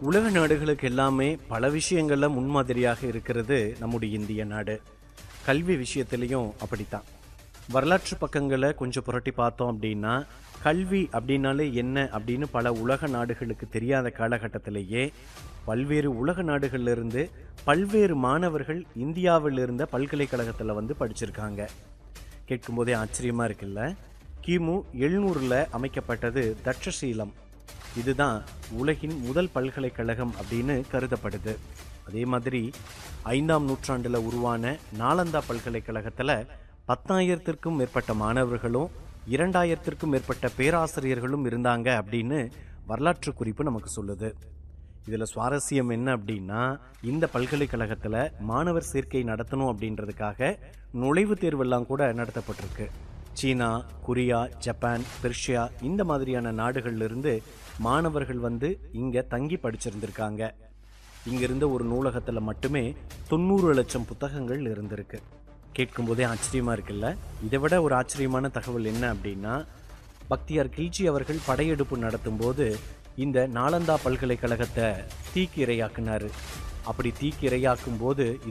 உலக நாடுகளுக்கு எல்லாமே பல விஷயங்கள்ல முன்மாதிரியாக இருக்கிறது நம்முடைய இந்திய நாடு கல்வி விஷயத்திலையும் அப்படித்தான் வரலாற்று பக்கங்களை கொஞ்சம் புரட்டி பார்த்தோம் அப்படின்னா கல்வி அப்படின்னாலே என்ன அப்படின்னு பல உலக நாடுகளுக்கு தெரியாத காலகட்டத்திலேயே பல்வேறு உலக நாடுகள்ல இருந்து பல்வேறு மாணவர்கள் இந்தியாவில் இருந்த பல்கலைக்கழகத்தில் வந்து படிச்சிருக்காங்க கேட்கும்போதே ஆச்சரியமா இருக்குல்ல கிமு எழுநூறுல அமைக்கப்பட்டது தட்சசீலம் இதுதான் உலகின் முதல் பல்கலைக்கழகம் அப்படின்னு கருதப்படுது அதே மாதிரி ஐந்தாம் நூற்றாண்டுல உருவான நாலந்தா பல்கலைக்கழகத்துல பத்தாயிரத்திற்கும் மேற்பட்ட மாணவர்களும் இரண்டாயிரத்திற்கும் மேற்பட்ட பேராசிரியர்களும் இருந்தாங்க அப்படின்னு வரலாற்று குறிப்பு நமக்கு சொல்லுது இதில் சுவாரஸ்யம் என்ன அப்படின்னா இந்த பல்கலைக்கழகத்தில் மாணவர் சேர்க்கை நடத்தணும் அப்படின்றதுக்காக நுழைவுத் தேர்வெல்லாம் கூட நடத்தப்பட்டிருக்கு சீனா கொரியா ஜப்பான் பெர்ஷியா இந்த மாதிரியான நாடுகள்ல இருந்து மாணவர்கள் வந்து இங்கே தங்கி படிச்சிருந்திருக்காங்க இங்க இருந்த ஒரு நூலகத்தில் மட்டுமே தொண்ணூறு லட்சம் புத்தகங்கள் இருந்திருக்கு கேட்கும்போதே ஆச்சரியமா இருக்குல்ல இதை விட ஒரு ஆச்சரியமான தகவல் என்ன அப்படின்னா பக்தியார் கில்ஜி அவர்கள் படையெடுப்பு நடத்தும்போது இந்த நாலந்தா பல்கலைக்கழகத்தை தீக்கு இரையாக்குனாரு அப்படி தீக்கு இரையாக்கும் போது